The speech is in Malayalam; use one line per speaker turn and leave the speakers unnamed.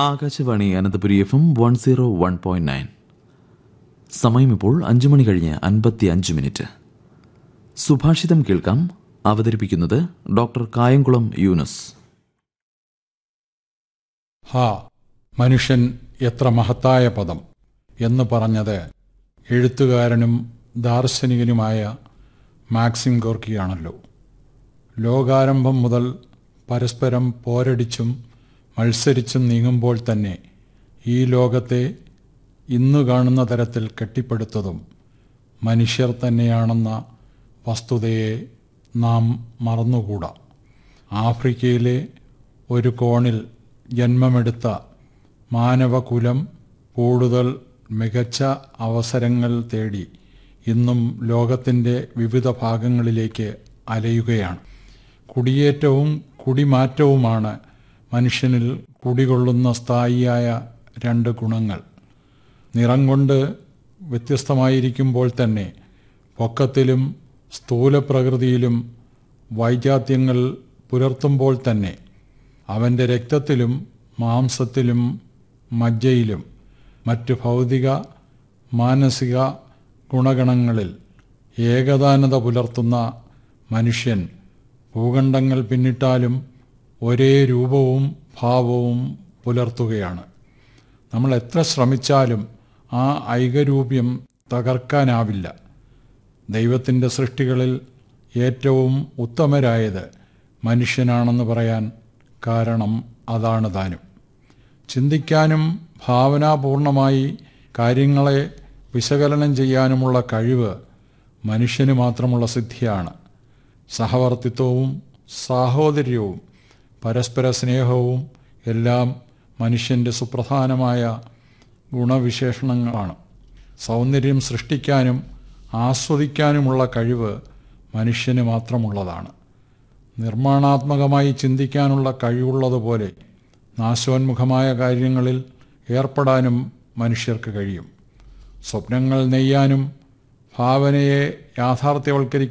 Akashvani Ananthapuri F M one zero one point nine സമയം ഇപ്പോൾ അഞ്ചു മണി കഴിഞ്ഞ് അൻപത്തി അഞ്ച് മിനിറ്റ് സുഭാഷിതം കേൾക്കാം അവതരിപ്പിക്കുന്നത് ഡോക്ടർ കായംകുളം യൂനസ്
ഹാ മനുഷ്യൻ എത്ര മഹത്തായ പദം എന്ന് പറഞ്ഞത് എഴുത്തുകാരനും ദാർശനികനുമായ മാക്സിം ഗോർക്കിയാണല്ലോ ലോകാരംഭം മുതൽ പരസ്പരം പോരടിച്ചും മത്സരിച്ചും നീങ്ങുമ്പോൾ തന്നെ ഈ ലോകത്തെ ഇന്നു കാണുന്ന തരത്തിൽ കെട്ടിപ്പടുത്തതും മനുഷ്യർ തന്നെയാണെന്ന വസ്തുതയെ നാം മറന്നുകൂടാ ആഫ്രിക്കയിലെ ഒരു കോണിൽ ജന്മമെടുത്ത മാനവകുലം കൂടുതൽ മികച്ച അവസരങ്ങൾ തേടി ഇന്നും ലോകത്തിൻ്റെ വിവിധ ഭാഗങ്ങളിലേക്ക് അലയുകയാണ് കുടിയേറ്റവും കുടിമാറ്റവുമാണ് മനുഷ്യനിൽ കുടികൊള്ളുന്ന സ്ഥായിയായ രണ്ട് ഗുണങ്ങൾ നിറം കൊണ്ട് വ്യത്യസ്തമായിരിക്കുമ്പോൾ തന്നെ പൊക്കത്തിലും സ്ഥൂലപ്രകൃതിയിലും വൈജാത്യങ്ങൾ പുലർത്തുമ്പോൾ തന്നെ അവൻ്റെ രക്തത്തിലും മാംസത്തിലും മജ്ജയിലും മറ്റ് ഭൗതിക മാനസിക ഗുണഗണങ്ങളിൽ ഏകദാനത പുലർത്തുന്ന മനുഷ്യൻ ഭൂഖണ്ഡങ്ങൾ പിന്നിട്ടാലും ഒരേ രൂപവും ഭാവവും പുലർത്തുകയാണ് നമ്മൾ എത്ര ശ്രമിച്ചാലും ആ ഐകരൂപ്യം തകർക്കാനാവില്ല ദൈവത്തിൻ്റെ സൃഷ്ടികളിൽ ഏറ്റവും ഉത്തമരായത് മനുഷ്യനാണെന്ന് പറയാൻ കാരണം അതാണ് താനും ചിന്തിക്കാനും ഭാവനാപൂർണമായി കാര്യങ്ങളെ വിശകലനം ചെയ്യാനുമുള്ള കഴിവ് മനുഷ്യന് മാത്രമുള്ള സിദ്ധിയാണ് സഹവർത്തിത്വവും സാഹോദര്യവും പരസ്പര സ്നേഹവും എല്ലാം മനുഷ്യൻ്റെ സുപ്രധാനമായ ഗുണവിശേഷണങ്ങളാണ് സൗന്ദര്യം സൃഷ്ടിക്കാനും ആസ്വദിക്കാനുമുള്ള കഴിവ് മനുഷ്യന് മാത്രമുള്ളതാണ് നിർമ്മാണാത്മകമായി ചിന്തിക്കാനുള്ള കഴിവുള്ളതുപോലെ നാശോന്മുഖമായ കാര്യങ്ങളിൽ ഏർപ്പെടാനും മനുഷ്യർക്ക് കഴിയും സ്വപ്നങ്ങൾ നെയ്യാനും ഭാവനയെ യാഥാർത്ഥ്യവൽക്കരിക്കാനും